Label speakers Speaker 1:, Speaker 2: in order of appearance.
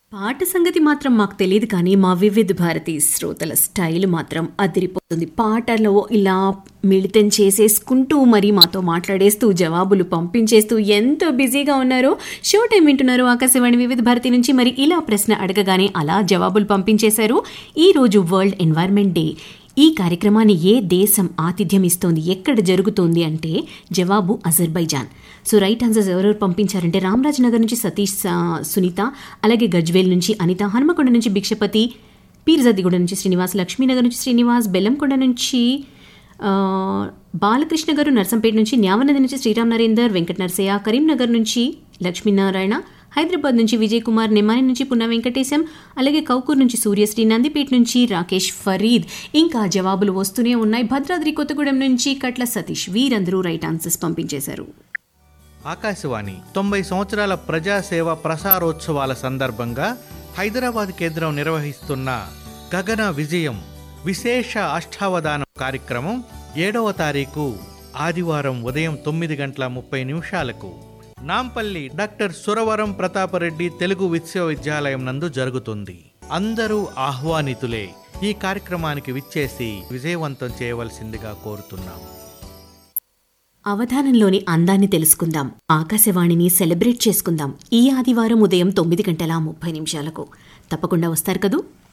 Speaker 1: పాట సంగతి మాత్రం మాకు తెలియదు కానీ మా వివిధ భారతి శ్రోతల స్టైల్ మాత్రం అదిరిపోతుంది పాటలో ఇలా మిళితం చేసేసుకుంటూ మరి మాతో మాట్లాడేస్తూ జవాబులు పంపించేస్తూ ఎంతో బిజీగా ఉన్నారో షో టైం వింటున్నారు ఆకాశవాణి వివిధ భారతి నుంచి మరి ఇలా ప్రశ్న అడగగానే అలా జవాబులు పంపించేశారు ఈ రోజు వరల్డ్ ఎన్వైర్న్మెంట్ డే ఈ కార్యక్రమాన్ని ఏ దేశం ఆతిథ్యం ఇస్తోంది ఎక్కడ జరుగుతోంది అంటే జవాబు అజర్బైజాన్ సో రైట్ ఆన్సర్స్ ఎవరెవరు పంపించారంటే రామరాజ్ నగర్ నుంచి సతీష్ ఆ, సునీత అలాగే గజ్వేల్ నుంచి అనిత హనుమకొండ నుంచి భిక్షపతి పీర్జద్దిగూడ నుంచి శ్రీనివాస్ లక్ష్మీనగర్ నుంచి శ్రీనివాస్ బెల్లంకొండ నుంచి ఆ, బాలకృష్ణ గారు నర్సంపేట నుంచి న్యావనది నుంచి శ్రీరామ్ నరేందర్ వెంకట నరసయ్య కరీంనగర్ నుంచి లక్ష్మీనారాయణ హైదరాబాద్ నుంచి విజయ్ కుమార్ నిమాని నుంచి పున్న వెంకటేశం అలాగే కౌకూర్ నుంచి సూర్యశ్రీ నందిపేట నుంచి రాకేష్ ఫరీద్ ఇంకా జవాబులు వస్తూనే ఉన్నాయి భద్రాద్రి కొత్తగూడెం నుంచి కట్ల సతీష్ వీరందరూ రైట్ ఆన్సర్స్ పంపించేశారు
Speaker 2: ఆకాశవాణి తొంభై సంవత్సరాల ప్రజాసేవ ప్రసారోత్సవాల సందర్భంగా హైదరాబాద్ కేంద్రం నిర్వహిస్తున్న గగన విజయం విశేష అష్టావధానం కార్యక్రమం ఏడవ తారీఖు ఆదివారం ఉదయం తొమ్మిది గంటల ముప్పై నిమిషాలకు నాంపల్లి డాక్టర్ సురవరం ప్రతాపరెడ్డి తెలుగు విశ్వవిద్యాలయం నందు జరుగుతుంది అందరూ ఆహ్వానితులే ఈ కార్యక్రమానికి విచ్చేసి విజయవంతం చేయవలసిందిగా కోరుతున్నాం
Speaker 1: అవధానంలోని అందాన్ని తెలుసుకుందాం ఆకాశవాణిని సెలబ్రేట్ చేసుకుందాం ఈ ఆదివారం ఉదయం తొమ్మిది గంటల ముప్పై నిమిషాలకు తప్పకుండా వస్తారు కదూ